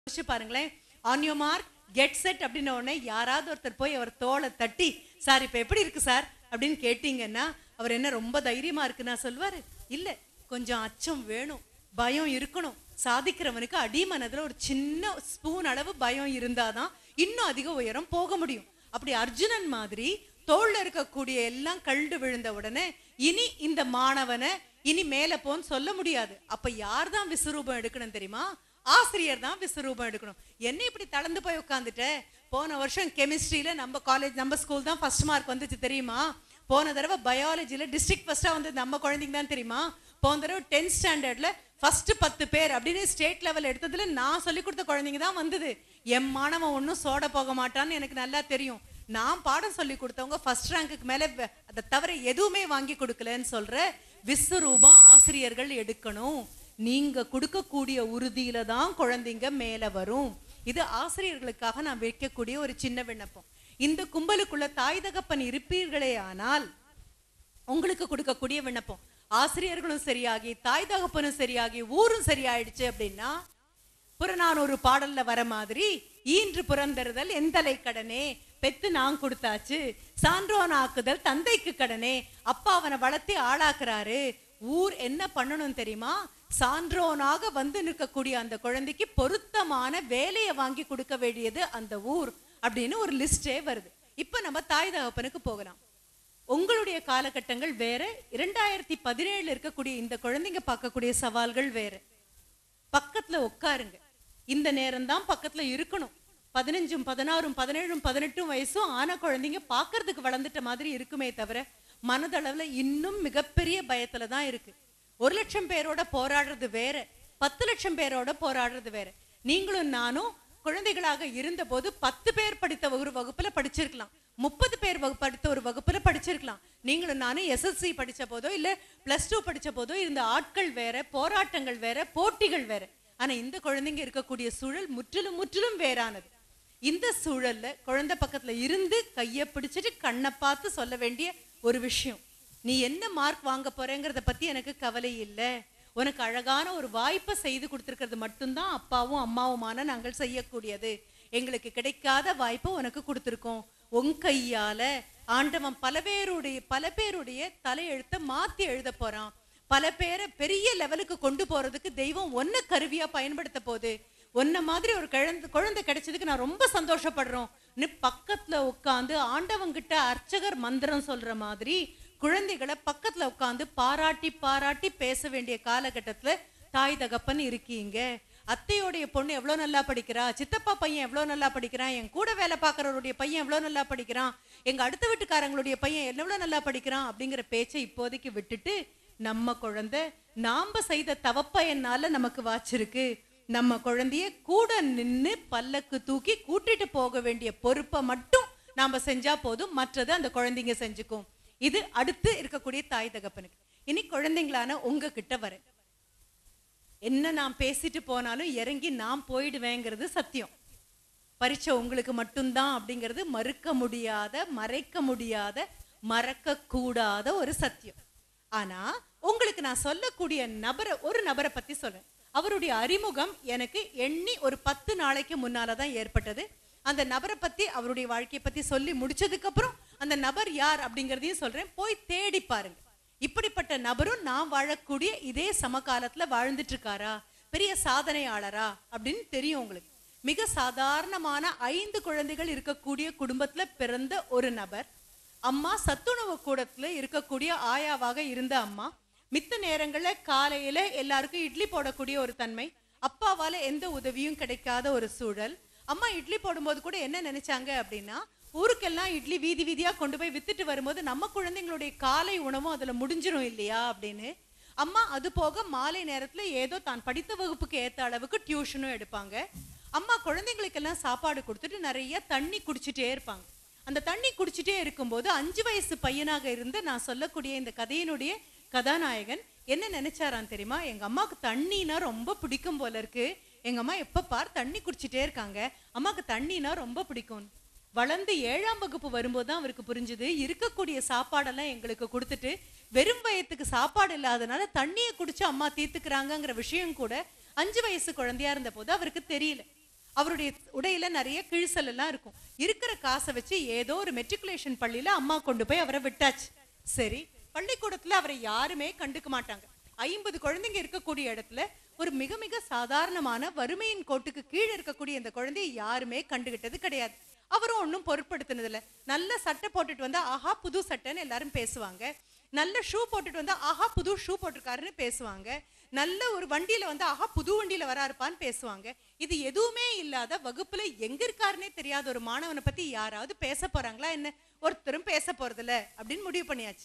யோசிச்சு பாருங்களேன் on your mark get set அப்படின்ன உடனே யாராவது ஒருத்தர் போய் அவர் தோலை தட்டி சார் இப்ப எப்படி இருக்கு சார் அப்படின்னு கேட்டீங்கன்னா அவர் என்ன ரொம்ப தைரியமா இருக்குன்னா சொல்வாரு இல்ல கொஞ்சம் அச்சம் வேணும் பயம் இருக்கணும் சாதிக்கிறவனுக்கு அடிமனதுல ஒரு சின்ன ஸ்பூன் அளவு பயம் இருந்தாதான் இன்னும் அதிக உயரம் போக முடியும் அப்படி அர்ஜுனன் மாதிரி தோல்ல இருக்கக்கூடிய எல்லாம் கழுண்டு விழுந்த உடனே இனி இந்த மாணவனை இனி மேல போன்னு சொல்ல முடியாது அப்ப யார் தான் விஸ்வரூபம் எடுக்கணும் தெரியுமா ஆசிரியர் தான் விஸ்வரூபம் எடுக்கணும் என்ன இப்படி தளர்ந்து போய் உட்காந்துட்ட போன வருஷம் கெமிஸ்ட்ரியில நம்ம காலேஜ் நம்ம ஸ்கூல் தான் ஃபர்ஸ்ட் மார்க் வந்துச்சு தெரியுமா போன தடவை பயாலஜில டிஸ்ட்ரிக்ட் ஃபர்ஸ்டா வந்து நம்ம குழந்தைங்க தான் தெரியுமா போன தடவை டென்த் ஸ்டாண்டர்ட்ல ஃபர்ஸ்ட் பத்து பேர் அப்படின்னு ஸ்டேட் லெவல் எடுத்ததுல நான் சொல்லி கொடுத்த குழந்தைங்க தான் வந்தது என் மாணவன் ஒன்றும் சோட போக மாட்டான்னு எனக்கு நல்லா தெரியும் நான் பாடம் சொல்லி கொடுத்தவங்க ஃபர்ஸ்ட் ரேங்க்குக்கு மேல வ- அதை தவிர எதுவுமே வாங்கி கொடுக்கலன்னு சொல்ற விஸ்வரூபம் ஆசிரியர்கள் எடுக்கணும் நீங்க கொடுக்கக்கூடிய உறுதியில தான் குழந்தைங்க மேல வரும் இது ஆசிரியர்களுக்காக நான் வைக்கக்கூடிய ஒரு சின்ன விண்ணப்பம் இந்த கும்பலுக்குள்ள தாய் தகப்பன் இருப்பீர்களே ஆனால் உங்களுக்கு கொடுக்கக்கூடிய விண்ணப்பம் ஆசிரியர்களும் சரியாகி தாய் தகப்பனும் சரியாகி ஊரும் சரியாயிடுச்சு அப்படின்னா புறநானூறு பாடல்ல வர மாதிரி ஈன்று புறந்தறுதல் எந்தலை கடனே பெத்து நான் கொடுத்தாச்சு சான்றோன் ஆக்குதல் தந்தைக்கு கடனே அப்பா அவனை வளர்த்தி ஆளாக்குறாரு ஊர் என்ன பண்ணணும் தெரியுமா சான்றோனாக வந்து நிற்கக்கூடிய அந்த குழந்தைக்கு பொருத்தமான வேலையை வாங்கி கொடுக்க வேண்டியது அந்த ஊர் அப்படின்னு ஒரு லிஸ்டே வருது இப்ப நம்ம தாய் தகப்பனுக்கு போகலாம் உங்களுடைய காலகட்டங்கள் வேற இரண்டாயிரத்தி பதினேழுல இருக்கக்கூடிய இந்த குழந்தைங்க பார்க்கக்கூடிய சவால்கள் வேற பக்கத்துல உட்காருங்க இந்த நேரம் தான் பக்கத்துல இருக்கணும் பதினஞ்சும் பதினாறும் பதினேழும் பதினெட்டும் வயசும் ஆன குழந்தைங்க பார்க்கிறதுக்கு வளர்ந்துட்ட மாதிரி இருக்குமே தவிர மனதளவுல இன்னும் மிகப்பெரிய பயத்துல தான் இருக்கு ஒரு லட்சம் பேரோட போராடுறது வேற பத்து லட்சம் பேரோட போராடுறது வேற நீங்களும் நானும் குழந்தைகளாக இருந்தபோது பத்து பேர் படித்த ஒரு வகுப்புல படிச்சிருக்கலாம் முப்பது பேர் வகு- படித்த ஒரு வகுப்புல படிச்சிருக்கலாம் நீங்களும் நானும் எஸ்எஸ்சி படிச்ச போதோ இல்ல பிளஸ் டூ படிச்ச போதோ இருந்த ஆட்கள் வேற போராட்டங்கள் வேற போட்டிகள் வேற ஆனா இந்த குழந்தைங்க இருக்கக்கூடிய சூழல் முற்றிலும் முற்றிலும் வேறானது இந்த சூழல்ல குழந்தை பக்கத்துல இருந்து கைய பிடிச்சிட்டு கண்ணை பார்த்து சொல்ல வேண்டிய ஒரு விஷயம் நீ என்ன மார்க் வாங்க போறேங்கிறத பத்தி எனக்கு கவலை இல்லை உனக்கு அழகான ஒரு வாய்ப்பை செய்து கொடுத்துருக்கிறது மட்டும்தான் அப்பாவும் அம்மாவுமான நாங்கள் செய்யக்கூடியது எங்களுக்கு கிடைக்காத வாய்ப்பை உனக்கு கொடுத்துருக்கோம் உன் கையால ஆண்டவன் பல பேருடைய பல பேருடைய தலையெழுத்தை மாத்தி எழுத போறான் பல பேரை பெரிய லெவலுக்கு கொண்டு போறதுக்கு தெய்வம் ஒன்ன கருவியா பயன்படுத்த போகுது ஒன்ன மாதிரி ஒரு குழந்தை குழந்தை கிடைச்சதுக்கு நான் ரொம்ப சந்தோஷப்படுறோம் நீ பக்கத்துல உட்காந்து ஆண்டவங்கிட்ட அர்ச்சகர் மந்திரம் சொல்ற மாதிரி குழந்தைகளை பக்கத்துல உட்காந்து பாராட்டி பாராட்டி பேச வேண்டிய காலகட்டத்துல தாய் தகப்பன் இருக்கீங்க அத்தையோடைய பொண்ணு எவ்வளவு நல்லா படிக்கிறா சித்தப்பா பையன் எவ்வளவு நல்லா படிக்கிறான் என் கூட வேலை பார்க்கறவருடைய பையன் எவ்வளவு நல்லா படிக்கிறான் எங்க அடுத்த வீட்டுக்காரங்களுடைய பையன் எவ்வளவு நல்லா படிக்கிறான் அப்படிங்கிற பேச்சை இப்போதைக்கு விட்டுட்டு நம்ம குழந்தை நாம செய்த தவப்பயனால நமக்கு வாச்சிருக்கு நம்ம குழந்தைய கூட நின்னு பல்லக்கு தூக்கி கூட்டிட்டு போக வேண்டிய பொறுப்பை மட்டும் நாம செஞ்சா போதும் மற்றது அந்த குழந்தைங்க செஞ்சுக்கும் இது அடுத்து இருக்கக்கூடிய தாய் தகப்பனுக்கு இனி குழந்தைங்களான உங்ககிட்ட வரேன் என்ன நான் பேசிட்டு போனாலும் இறங்கி நான் போயிடுவேங்கிறது சத்தியம் பரீட்சை உங்களுக்கு மட்டும்தான் அப்படிங்கிறது மறுக்க முடியாத மறைக்க முடியாத மறக்க கூடாத ஒரு சத்தியம் ஆனா உங்களுக்கு நான் சொல்லக்கூடிய நபரை ஒரு நபரை பத்தி சொல்றேன் அவருடைய அறிமுகம் எனக்கு எண்ணி ஒரு பத்து நாளைக்கு முன்னால தான் ஏற்பட்டது அந்த நபரை பத்தி அவருடைய வாழ்க்கையை பத்தி சொல்லி முடிச்சதுக்கு அப்புறம் அந்த நபர் யார் அப்படிங்கறதையும் சொல்றேன் போய் தேடி பாருங்க இப்படிப்பட்ட நபரும் நான் வாழக்கூடிய இதே சமகாலத்துல வாழ்ந்துட்டு இருக்காரா பெரிய சாதனையாளரா அப்படின்னு தெரியும் உங்களுக்கு மிக சாதாரணமான ஐந்து குழந்தைகள் இருக்கக்கூடிய குடும்பத்துல பிறந்த ஒரு நபர் அம்மா சத்துணவு கூடத்துல இருக்கக்கூடிய ஆயாவாக இருந்த அம்மா மித்த நேரங்கள்ல காலையில எல்லாருக்கும் இட்லி போடக்கூடிய ஒரு தன்மை அப்பாவால எந்த உதவியும் கிடைக்காத ஒரு சூழல் அம்மா இட்லி போடும்போது கூட என்ன நினைச்சாங்க அப்படின்னா ஊருக்கெல்லாம் இட்லி வீதி வீதியா கொண்டு போய் வித்துட்டு வரும்போது நம்ம குழந்தைங்களுடைய காலை உணவும் அதுல முடிஞ்சிரும் இல்லையா அப்படின்னு அம்மா அது போக மாலை நேரத்துல ஏதோ தான் படித்த வகுப்புக்கு ஏத்த அளவுக்கு டியூஷனும் எடுப்பாங்க அம்மா குழந்தைங்களுக்கெல்லாம் சாப்பாடு கொடுத்துட்டு நிறைய தண்ணி குடிச்சிட்டே இருப்பாங்க அந்த தண்ணி குடிச்சிட்டே இருக்கும்போது அஞ்சு வயசு பையனாக இருந்து நான் சொல்லக்கூடிய இந்த கதையினுடைய கதாநாயகன் என்ன நினைச்சாராம் தெரியுமா எங்க அம்மாவுக்கு தண்ணினா ரொம்ப பிடிக்கும் போல இருக்கு எங்க அம்மா எப்ப பார் தண்ணி குடிச்சிட்டே இருக்காங்க அம்மாவுக்கு தண்ணினா ரொம்ப பிடிக்கும் வளர்ந்து ஏழாம் வகுப்பு வரும்போது தான் அவருக்கு புரிஞ்சுது இருக்கக்கூடிய சாப்பாடெல்லாம் எங்களுக்கு கொடுத்துட்டு வெறும் வயத்துக்கு சாப்பாடு இல்லாதனால தண்ணியை குடிச்சு அம்மா தீர்த்துக்கிறாங்கங்கிற விஷயம் கூட அஞ்சு வயசு குழந்தையா இருந்த போது அவருக்கு தெரியல அவருடைய உடையில நிறைய கிழிசல் எல்லாம் இருக்கும் இருக்கிற காசை வச்சு ஏதோ ஒரு மெட்ரிகுலேஷன் பள்ளியில அம்மா கொண்டு போய் அவரை விட்டாச்சு சரி பள்ளிக்கூடத்துல அவரை யாருமே கண்டுக்க மாட்டாங்க ஐம்பது குழந்தைங்க இருக்கக்கூடிய இடத்துல ஒரு மிக மிக சாதாரணமான வறுமையின் கோட்டுக்கு கீழே இருக்கக்கூடிய இந்த குழந்தையை யாருமே கண்டுகிட்டது கிடையாது அவரும் ஒன்றும் பொருட்படுத்தினதில்ல நல்ல சட்டை போட்டுட்டு வந்தா ஆஹா புது சட்டைன்னு எல்லாரும் பேசுவாங்க நல்ல ஷூ போட்டுட்டு வந்தா ஆஹா புது ஷூ போட்டிருக்காருன்னு பேசுவாங்க நல்ல ஒரு வண்டியில வந்து ஆஹா புது வண்டியில வராருப்பான்னு பேசுவாங்க இது எதுவுமே இல்லாத வகுப்புல எங்க இருக்காருன்னே தெரியாத ஒரு மாணவனை பத்தி யாராவது பேச போறாங்களா என்ன ஒருத்தரும் பேச போறதில்ல அப்படின்னு முடிவு பண்ணியாச்சு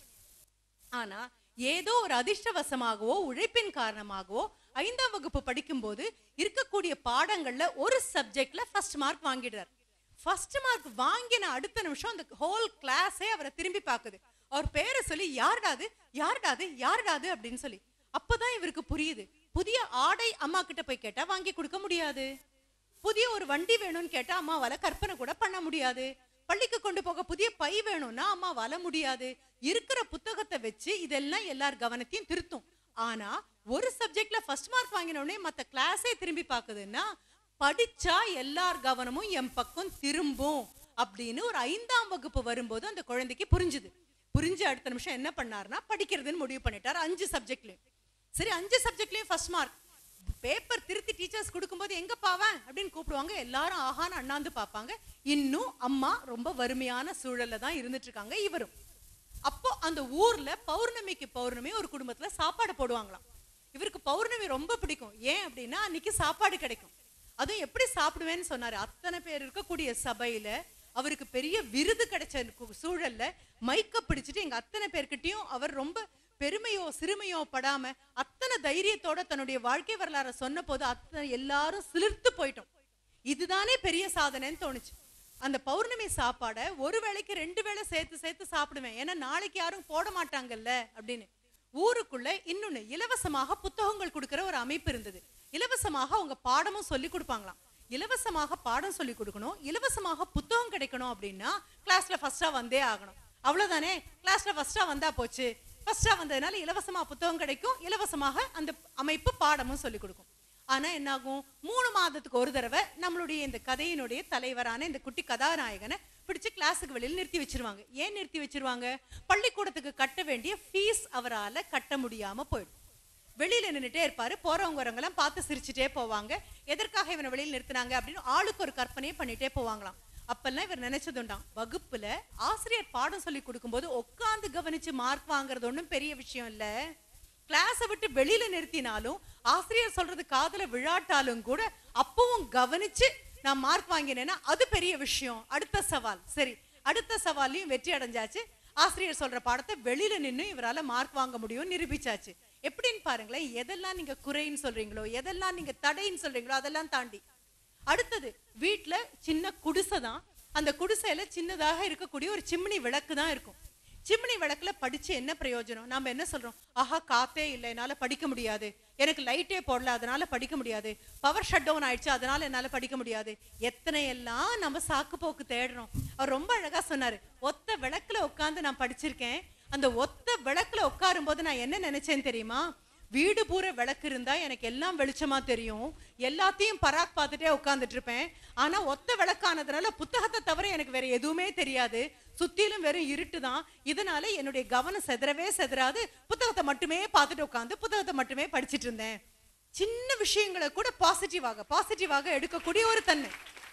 ஆனா ஏதோ ஒரு அதிர்ஷ்டவசமாகவோ உழைப்பின் காரணமாகவோ ஐந்தாம் வகுப்பு படிக்கும்போது இருக்கக்கூடிய பாடங்கள்ல ஒரு சப்ஜெக்ட்ல ஃபர்ஸ்ட் மார்க் வாங்கிடுறார் ஃபர்ஸ்ட் மார்க் வாங்கின அடுத்த நிமிஷம் அந்த ஹோல் கிளாஸே அவரை திரும்பி பார்க்குது அவர் பேரை சொல்லி யாருடாது யாருடாது யாருடாது அப்படின்னு சொல்லி அப்பதான் இவருக்கு புரியுது புதிய ஆடை அம்மா கிட்ட போய் கேட்டா வாங்கி கொடுக்க முடியாது புதிய ஒரு வண்டி வேணும்னு கேட்டா அம்மாவால கற்பனை கூட பண்ண முடியாது பள்ளிக்கு கொண்டு போக புதிய பை வேணும்னா அம்மாவால முடியாது இருக்கிற புத்தகத்தை வச்சு இதெல்லாம் எல்லார் கவனத்தையும் திருத்தும் ஆனா ஒரு சப்ஜெக்ட்ல ஃபர்ஸ்ட் மார்க் வாங்கின உடனே மத்த கிளாஸே திரும்பி பாக்குதுன்னா படிச்சா எல்லார் கவனமும் என் பக்கம் திரும்பும் அப்படின்னு ஒரு ஐந்தாம் வகுப்பு வரும்போது அந்த குழந்தைக்கு புரிஞ்சுது புரிஞ்சு அடுத்த நிமிஷம் என்ன பண்ணாருன்னா படிக்கிறதுன்னு முடிவு பண்ணிட்டார் அஞ்சு சப்ஜெக்ட்லயும் சரி அஞ்சு சப்ஜெக்ட்லயும் ஃபர்ஸ்ட் மார்க் பேப்பர் திருத்தி டீச்சர்ஸ் கொடுக்கும்போது எங்க பாவன் அப்படின்னு கூப்பிடுவாங்க எல்லாரும் ஆஹான்னு அண்ணாந்து பார்ப்பாங்க இன்னும் அம்மா ரொம்ப வறுமையான சூழல்ல தான் இருந்துட்டு இருக்காங்க இவரும் அப்போ அந்த ஊர்ல பௌர்ணமிக்கு பௌர்ணமி ஒரு குடும்பத்துல சாப்பாடு போடுவாங்களாம் இவருக்கு பௌர்ணமி ரொம்ப பிடிக்கும் ஏன் அப்படின்னா அன்னைக்கு சாப்பாடு கிடைக்கும் அதுவும் எப்படி சாப்பிடுவேன்னு சொன்னாரு அத்தனை பேர் இருக்கக்கூடிய சபையில அவருக்கு பெரிய விருது கிடைச்ச கு- சூழல்ல மைக்க பிடிச்சிட்டு எங்க அத்தனை பேர்கிட்டயும் அவர் ரொம்ப பெருமையோ சிறுமையோ படாம அத்தனை தைரியத்தோட தன்னுடைய வாழ்க்கை வரலாறை சொன்ன போது அத்தனை எல்லாரும் சிலிர்த்து போயிட்டோம் இதுதானே பெரிய சாதனைன்னு தோணுச்சு அந்த பௌர்ணமி சாப்பாடை ஒரு வேளைக்கு ரெண்டு வேளை சேர்த்து சேர்த்து சாப்பிடுவேன் ஏன்னா நாளைக்கு யாரும் போட மாட்டாங்கல்ல அப்படின்னு ஊருக்குள்ள இன்னொன்னு இலவசமாக புத்தகங்கள் கொடுக்கிற ஒரு அமைப்பு இருந்தது இலவசமாக அவங்க பாடமும் சொல்லி கொடுப்பாங்களாம் இலவசமாக பாடம் சொல்லி கொடுக்கணும் இலவசமாக புத்தகம் கிடைக்கணும் அப்படின்னா கிளாஸ்ல ஃபர்ஸ்டா வந்தே ஆகணும் அவ்வளவுதானே கிளாஸ்ல ஃபர்ஸ்டா வந்தா போச்சு ஃபர்ஸ்டா வந்ததுனால இலவசமா புத்தகம் கிடைக்கும் இலவசமாக அந்த அமைப்பு பாடமும் சொல்லி கொடுக்கும் ஆனா என்னாகும் மூணு மாதத்துக்கு ஒரு தடவை நம்மளுடைய இந்த கதையினுடைய தலைவரான இந்த குட்டி கதாநாயகனை பிடிச்சு கிளாஸுக்கு வெளியில் நிறுத்தி வச்சிருவாங்க ஏன் நிறுத்தி வச்சிருவாங்க பள்ளிக்கூடத்துக்கு கட்ட வேண்டிய ஃபீஸ் அவரால கட்ட முடியாம போயிடும் வெளியில நின்னுட்டே இருப்பாரு போறவங்க வரவங்க எல்லாம் பார்த்து சிரிச்சுட்டே போவாங்க எதற்காக இவனை வெளியில் நிறுத்தினாங்க அப்படின்னு ஆளுக்கு ஒரு கற்பனையை பண்ணிட்டே போவாங்களாம் அப்பெல்லாம் இவர் நினைச்சதுண்டாம் வகுப்புல ஆசிரியர் பாடம் சொல்லி கொடுக்கும்போது உட்காந்து கவனிச்சு மார்க் வாங்குறது ஒண்ணும் பெரிய விஷயம் இல்ல கிளாஸை விட்டு வெளியில நிறுத்தினாலும் ஆசிரியர் சொல்றது காதுல விழாட்டாலும் கூட அப்பவும் கவனிச்சு நான் மார்க் வாங்கினேன்னா அது பெரிய விஷயம் அடுத்த சவால் சரி அடுத்த சவால்லையும் வெற்றி அடைஞ்சாச்சு ஆசிரியர் சொல்ற பாடத்தை வெளியில நின்னு இவரால மார்க் வாங்க முடியும் நிரூபிச்சாச்சு எப்படின்னு பாருங்களேன் எதெல்லாம் நீங்க குறைன்னு சொல்றீங்களோ எதெல்லாம் நீங்க தடைன்னு சொல்றீங்களோ அதெல்லாம் தாண்டி அடுத்தது வீட்ல சின்ன குடிசை தான் அந்த குடிசையில சின்னதாக இருக்கக்கூடிய ஒரு சிம்னி விளக்கு தான் இருக்கும் சிம்னி விளக்குல படிச்சு என்ன பிரயோஜனம் நாம என்ன சொல்றோம் ஆஹா காத்தே இல்லை என்னால படிக்க முடியாது எனக்கு லைட்டே போடல அதனால படிக்க முடியாது பவர் ஷட் டவுன் ஆயிடுச்சு அதனால என்னால படிக்க முடியாது எத்தனை எல்லாம் நம்ம சாக்கு போக்கு தேடுறோம் அவர் ரொம்ப அழகா சொன்னாரு ஒத்த விளக்குல உட்கார்ந்து நான் படிச்சிருக்கேன் அந்த ஒத்த விளக்குல உட்காரும் போது நான் என்ன நினைச்சேன் தெரியுமா வீடு பூரா விளக்கு இருந்தா எனக்கு எல்லாம் வெளிச்சமா தெரியும் எல்லாத்தையும் பராக் பார்த்துட்டே உட்கார்ந்துட்டு இருப்பேன் ஆனா ஒத்த விளக்கானதுனால புத்தகத்தை தவிர எனக்கு வேற எதுவுமே தெரியாது சுத்திலும் வெறும் இருட்டு தான் இதனால என்னுடைய கவனம் செதறவே செதறாது புத்தகத்தை மட்டுமே பார்த்துட்டு உட்காந்து புத்தகத்தை மட்டுமே படிச்சிட்டு இருந்தேன் சின்ன விஷயங்களை கூட பாசிட்டிவாக பாசிட்டிவாக எடுக்கக்கூடிய ஒரு தன்மை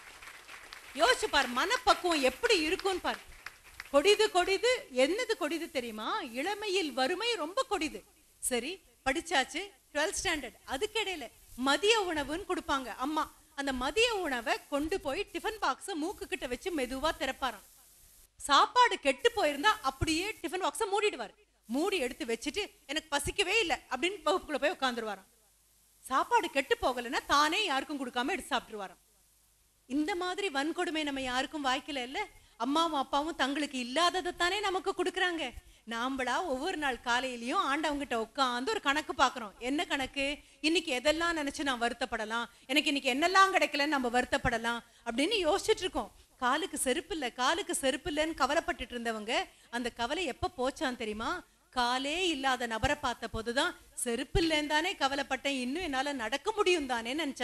யோசிச்சு பார் மனப்பக்குவம் எப்படி இருக்கும்னு பார் கொடிது கொடிது என்னது கொடிது தெரியுமா இளமையில் வறுமை ரொம்ப கொடிது சரி படிச்சாச்சு 12th ஸ்டாண்டர்ட் அதுக்கு இடையில மதிய உணவுன்னு கொடுப்பாங்க அம்மா அந்த மதிய உணவை கொண்டு போய் டிஃபன் பாக்ஸ மூக்கு கிட்ட வச்சு மெதுவா திறப்பாராம் சாப்பாடு கெட்டு போயிருந்தா அப்படியே டிஃபன் பாக்ஸ மூடிடுவார் மூடி எடுத்து வச்சுட்டு எனக்கு பசிக்கவே இல்லை அப்படின்னு வகுப்புக்குள்ள போய் உட்காந்துருவாராம் சாப்பாடு கெட்டு போகலைன்னா தானே யாருக்கும் கொடுக்காம எடுத்து சாப்பிட்டுருவாராம் இந்த மாதிரி வன்கொடுமை நம்ம யாருக்கும் வாய்க்கல இல்ல அம்மாவும் அப்பாவும் தங்களுக்கு இல்லாததை தானே நமக்கு கொடுக்குறாங்க நாம்பளா ஒவ்வொரு நாள் காலையிலயும் ஆண்டவங்கிட்ட உட்காந்து ஒரு கணக்கு பார்க்கறோம் என்ன கணக்கு இன்னைக்கு எதெல்லாம் நினைச்சு நான் வருத்தப்படலாம் எனக்கு இன்னைக்கு என்னெல்லாம் கிடைக்கலன்னு நம்ம வருத்தப்படலாம் அப்படின்னு யோசிச்சுட்டு இருக்கோம் காலுக்கு செருப்பு இல்ல காலுக்கு செருப்பு இல்லைன்னு கவலைப்பட்டுட்டு இருந்தவங்க அந்த கவலை எப்ப போச்சான் தெரியுமா காலே இல்லாத நபரை பார்த்த போதுதான் செருப்பு இல்லைன்னு தானே கவலைப்பட்டேன் இன்னும் என்னால நடக்க முடியும் தானே நினைச்சாங்களாம்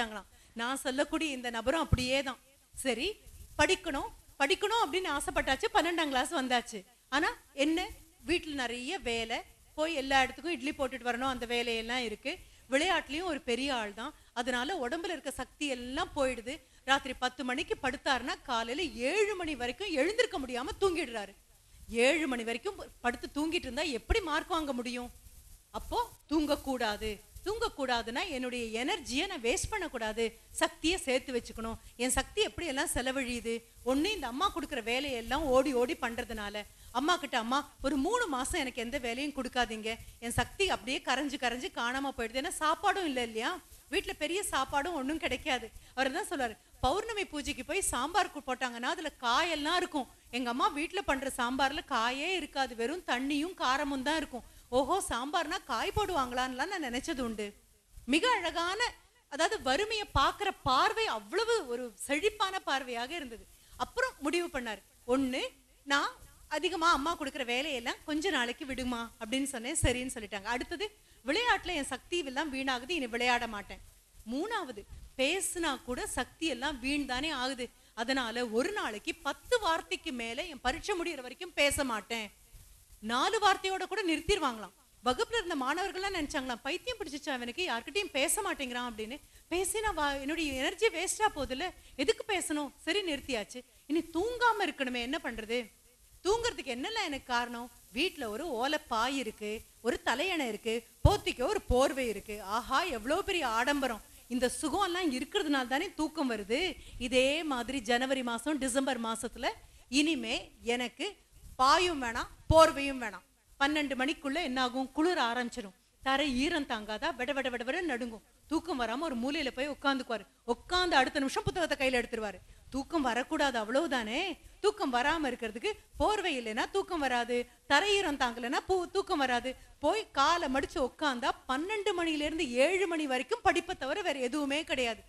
நான் சொல்லக்கூடிய இந்த நபரும் அப்படியே தான் சரி படிக்கணும் படிக்கணும் அப்படின்னு ஆசைப்பட்டாச்சு பன்னெண்டாம் கிளாஸ் வந்தாச்சு ஆனா என்ன வீட்டுல நிறைய வேலை போய் எல்லா இடத்துக்கும் இட்லி போட்டுட்டு வரணும் அந்த வேலையெல்லாம் இருக்கு விளையாட்டுலயும் ஒரு பெரிய ஆள் தான் அதனால உடம்புல இருக்க சக்தி எல்லாம் போயிடுது ராத்திரி பத்து மணிக்கு படுத்தாருன்னா காலையில ஏழு மணி வரைக்கும் எழுந்திருக்க முடியாம தூங்கிடுறாரு ஏழு மணி வரைக்கும் படுத்து தூங்கிட்டு இருந்தா எப்படி மார்க் வாங்க முடியும் அப்போ தூங்கக்கூடாது தூங்கக்கூடாதுன்னா என்னுடைய எனர்ஜியை நான் வேஸ்ட் பண்ணக்கூடாது சக்தியை சேர்த்து வச்சுக்கணும் என் சக்தி எப்படி எல்லாம் செலவழியுது ஒண்ணு இந்த அம்மா கொடுக்குற வேலையெல்லாம் ஓடி ஓடி பண்றதுனால அம்மா கிட்ட அம்மா ஒரு மூணு மாசம் எனக்கு எந்த வேலையும் கொடுக்காதீங்க என் சக்தி அப்படியே கரைஞ்சு கரைஞ்சு காணாம போயிடுது ஏன்னா சாப்பாடும் இல்லை இல்லையா வீட்டுல பெரிய சாப்பாடும் ஒண்ணும் கிடைக்காது அவர் தான் சொல்றாரு பௌர்ணமி பூஜைக்கு போய் சாம்பார் கு- போட்டாங்கன்னா அதுல காயெல்லாம் இருக்கும் எங்க அம்மா வீட்டுல பண்ற சாம்பார்ல காயே இருக்காது வெறும் தண்ணியும் காரமும் தான் இருக்கும் ஓஹோ சாம்பார்னா காய் போடுவாங்களான்லாம் நான் நினைச்சது உண்டு மிக அழகான அதாவது வறுமையை பார்க்குற பார்வை அவ்வளவு ஒரு செழிப்பான பார்வையாக இருந்தது அப்புறம் முடிவு பண்ணாரு ஒண்ணு நான் அதிகமா அம்மா கொடுக்குற வேலையெல்லாம் கொஞ்ச நாளைக்கு விடுமா அப்படின்னு சொன்னேன் சரின்னு சொல்லிட்டாங்க அடுத்தது விளையாட்டுல என் சக்தி எல்லாம் வீணாகுது இனி விளையாட மாட்டேன் மூணாவது பேசுனா கூட சக்தி எல்லாம் வீண் தானே ஆகுது அதனால ஒரு நாளைக்கு பத்து வார்த்தைக்கு மேல என் பரீட்சை முடியிற வரைக்கும் பேச மாட்டேன் நாலு வார்த்தையோட கூட நிறுத்திடுவாங்களாம் வகுப்புல இருந்த மாணவர்கள்லாம் நினைச்சாங்களாம் பைத்தியம் பிடிச்சிச்சா அவனுக்கு யார்கிட்டயும் பேச மாட்டேங்கிறான் அப்படின்னு பேசினா வா என்னுடைய எனர்ஜி வேஸ்டா போகுதுல்ல எதுக்கு பேசணும் சரி நிறுத்தியாச்சு இனி தூங்காம இருக்கணுமே என்ன பண்றது தூங்குறதுக்கு என்னெல்லாம் எனக்கு காரணம் வீட்ல ஒரு ஓலைப்பாய் இருக்கு ஒரு தலையணை இருக்கு போத்திக்க ஒரு போர்வை இருக்கு ஆஹா எவ்வளவு பெரிய ஆடம்பரம் இந்த சுகம் எல்லாம் இருக்கிறதுனால தானே தூக்கம் வருது இதே மாதிரி ஜனவரி மாசம் டிசம்பர் மாசத்துல இனிமே எனக்கு பாயும் வேணாம் போர்வையும் வேணாம் பன்னெண்டு மணிக்குள்ள என்ன ஆகும் குளிர ஆரம்பிச்சிடும் தரை ஈரம் தாங்காதா விட விட விட விட நடுங்கும் தூக்கம் வராம ஒரு மூலையில போய் உட்காந்துக்குவாரு உட்காந்து அடுத்த நிமிஷம் புத்தகத்தை கையில எடுத்துருவாரு தூக்கம் வரக்கூடாது அவ்வளவுதானே தூக்கம் வராம இருக்கிறதுக்கு போர்வை இல்லைன்னா தூக்கம் வராது தரை ஈரம் தாங்கலைன்னா பூ தூக்கம் வராது போய் காலை மடிச்சு உட்காந்தா பன்னெண்டு மணில இருந்து ஏழு மணி வரைக்கும் படிப்பை தவிர வேற எதுவுமே கிடையாது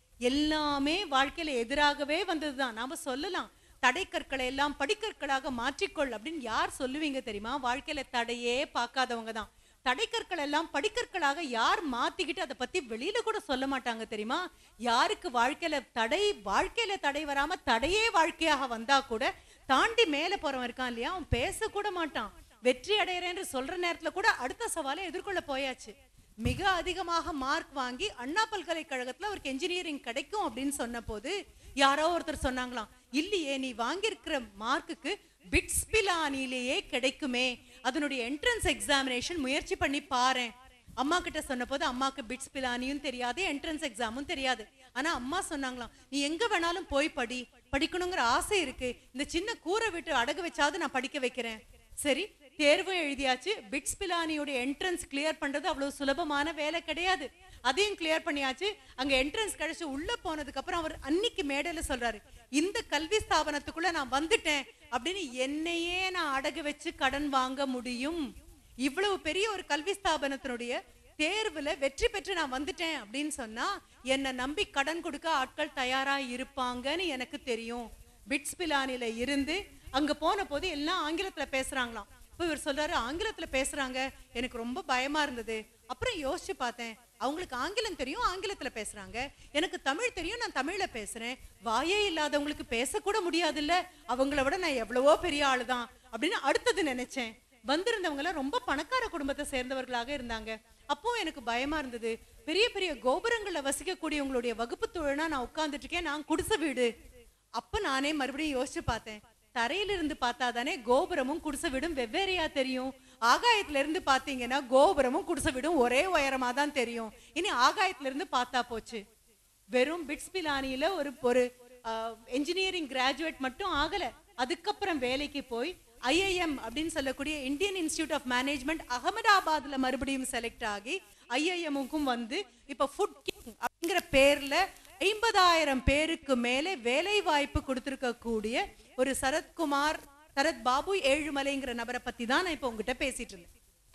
எல்லாமே வாழ்க்கையில எதிராகவே வந்ததுதான் நாம சொல்லலாம் தடைக்கற்களை எல்லாம் படிக்கற்களாக மாற்றிக்கொள் அப்படின்னு யார் சொல்லுவீங்க தெரியுமா வாழ்க்கையில தடையே பார்க்காதவங்க தான் தடைக்கற்கள் எல்லாம் படிக்கற்களாக யார் மாத்திக்கிட்டு அதை பத்தி வெளியில கூட சொல்ல மாட்டாங்க தெரியுமா யாருக்கு வாழ்க்கையில தடை வாழ்க்கையில தடை வராம தடையே வாழ்க்கையாக வந்தா கூட தாண்டி மேல போறவன் இருக்கான் இல்லையா அவன் பேச கூட மாட்டான் வெற்றி அடையறேன்னு சொல்ற நேரத்துல கூட அடுத்த சவாலை எதிர்கொள்ள போயாச்சு மிக அதிகமாக மார்க் வாங்கி அண்ணா பல்கலைக்கழகத்துல அவருக்கு என்ஜினியரிங் கிடைக்கும் அப்படின்னு சொன்ன போது யாரோ ஒருத்தர் சொன்னாங்களாம் இல்லையே நீ வாங்கியிருக்கிற மார்க்குக்கு பிட்ஸ் பிலானிலேயே கிடைக்குமே அதனுடைய என்ட்ரன்ஸ் எக்ஸாமினேஷன் முயற்சி பண்ணி பாரேன் அம்மா கிட்ட சொன்ன போது அம்மாக்கு பிட்ஸ் பிலானியும் தெரியாது என்ட்ரன்ஸ் எக்ஸாமும் தெரியாது ஆனா அம்மா சொன்னாங்களாம் நீ எங்க வேணாலும் போய் படி படிக்கணுங்கிற ஆசை இருக்கு இந்த சின்ன கூரை விட்டு அடகு வச்சாவது நான் படிக்க வைக்கிறேன் சரி தேர்வும் எழுதியாச்சு பிட்ஸ் பிலானியோட என்ட்ரன்ஸ் கிளியர் பண்றது அவ்வளவு சுலபமான வேலை கிடையாது அதையும் கிளியர் பண்ணியாச்சு அங்க என்ட்ரன்ஸ் கிடைச்சு உள்ள போனதுக்கு அப்புறம் அவர் அன்னைக்கு மேடையில சொல்றாரு இந்த கல்வி ஸ்தாபனத்துக்குள்ள நான் வந்துட்டேன் அப்படின்னு என்னையே நான் அடகு வச்சு கடன் வாங்க முடியும் இவ்வளவு பெரிய ஒரு கல்வி ஸ்தாபனத்தினுடைய தேர்வுல வெற்றி பெற்று நான் வந்துட்டேன் அப்படின்னு சொன்னா என்னை நம்பி கடன் கொடுக்க ஆட்கள் தயாரா இருப்பாங்கன்னு எனக்கு தெரியும் பிட்ஸ் பிலானில இருந்து அங்க போன போது எல்லாம் ஆங்கிலத்துல பேசுறாங்களாம் இப்ப இவர் சொல்றாரு ஆங்கிலத்துல பேசுறாங்க எனக்கு ரொம்ப பயமா இருந்தது அப்புறம் யோசிச்சு பார்த்தேன் அவங்களுக்கு ஆங்கிலம் தெரியும் ஆங்கிலத்துல பேசுறாங்க எனக்கு தமிழ் தெரியும் நான் தமிழ்ல பேசுறேன் வாயே இல்லாதவங்களுக்கு பேசக்கூட முடியாதுல்ல அவங்கள விட நான் எவ்வளவோ பெரிய ஆளுதான் அப்படின்னு அடுத்தது நினைச்சேன் வந்திருந்தவங்க எல்லாம் ரொம்ப பணக்கார குடும்பத்தை சேர்ந்தவர்களாக இருந்தாங்க அப்போ எனக்கு பயமா இருந்தது பெரிய பெரிய கோபுரங்கள்ல வசிக்கக்கூடியவங்களுடைய வகுப்பு தொழிலா நான் உட்கார்ந்துட்டு இருக்கேன் நான் குடிசை வீடு அப்ப நானே மறுபடியும் யோசிச்சு பார்த்தேன் தரையில இருந்து பார்த்தா தானே கோபுரமும் குடிசை வீடும் வெவ்வேறையா தெரியும் ஆகாயத்துல இருந்து பாத்தீங்கன்னா கோபுரமும் குடிசை வீடும் ஒரே உயரமா தான் தெரியும் இனி ஆகாயத்துல இருந்து பார்த்தா போச்சு வெறும் பிட்ஸ் பிலானியில ஒரு ஒரு என்ஜினியரிங் கிராஜுவேட் மட்டும் ஆகல அதுக்கப்புறம் வேலைக்கு போய் ஐஐஎம் அப்படின்னு சொல்லக்கூடிய இந்தியன் இன்ஸ்டிடியூட் ஆஃப் மேனேஜ்மெண்ட் அகமதாபாத்ல மறுபடியும் செலக்ட் ஆகி ஐஐஎம்முக்கும் வந்து இப்ப ஃபுட் அப்படிங்கிற பேர்ல ஐம்பதாயிரம் பேருக்கு மேலே வேலை வாய்ப்பு கொடுத்திருக்க கூடிய ஒரு சரத்குமார் சரத் பாபு ஏழுமலைங்கிற நபரை பத்தி தான் நான் இப்ப உங்ககிட்ட பேசிட்டு இருந்தேன்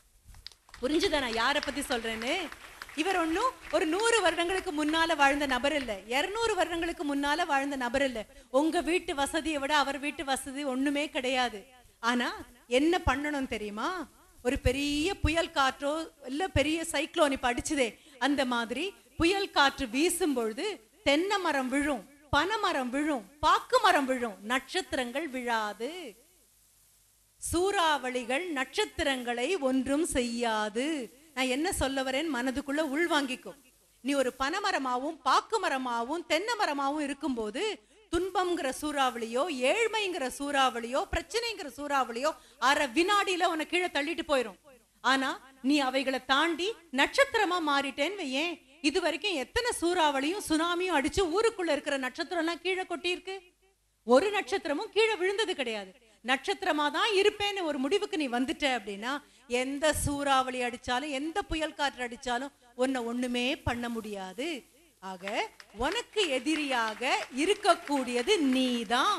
புரிஞ்சுதா நான் யாரை பத்தி சொல்றேன்னு இவர் ஒன்றும் ஒரு நூறு வருடங்களுக்கு முன்னால வாழ்ந்த நபர் இல்ல இருநூறு வருடங்களுக்கு முன்னால வாழ்ந்த நபர் இல்ல உங்க வீட்டு வசதியை விட அவர் வீட்டு வசதி ஒண்ணுமே கிடையாது ஆனா என்ன பண்ணணும் தெரியுமா ஒரு பெரிய புயல் காற்றோ இல்ல பெரிய சைக்ளோன் இப்ப அடிச்சுதே அந்த மாதிரி புயல் காற்று வீசும் பொழுது தென்னை மரம் விழும் பனைமரம் விழும் பாக்கு மரம் விழும் நட்சத்திரங்கள் விழாது சூறாவளிகள் நட்சத்திரங்களை ஒன்றும் செய்யாது நான் என்ன சொல்ல வரேன் மனதுக்குள்ள உள்வாங்கிக்கும் நீ ஒரு பனைமரமாவும் பாக்கு மரமாவும் தென்னை மரமாவும் இருக்கும்போது துன்பம்ங்கிற சூறாவளியோ ஏழ்மைங்கிற சூறாவளியோ பிரச்சனைங்கிற சூறாவளியோ அரை வினாடியில உன்னை கீழே தள்ளிட்டு போயிரும் ஆனா நீ அவைகளை தாண்டி நட்சத்திரமா மாறிட்டேன்னு வையேன் இது வரைக்கும் எத்தனை சூறாவளியும் சுனாமியும் அடிச்சு ஊருக்குள்ள இருக்கிற நட்சத்திரம் எல்லாம் கீழே கொட்டியிருக்கு ஒரு நட்சத்திரமும் கீழே விழுந்தது கிடையாது நட்சத்திரமா தான் இருப்பேன்னு ஒரு முடிவுக்கு நீ வந்துட்ட அப்படின்னா எந்த சூறாவளி அடிச்சாலும் எந்த புயல் காற்று அடிச்சாலும் உன்னை ஒண்ணுமே பண்ண முடியாது ஆக உனக்கு எதிரியாக இருக்கக்கூடியது நீதான்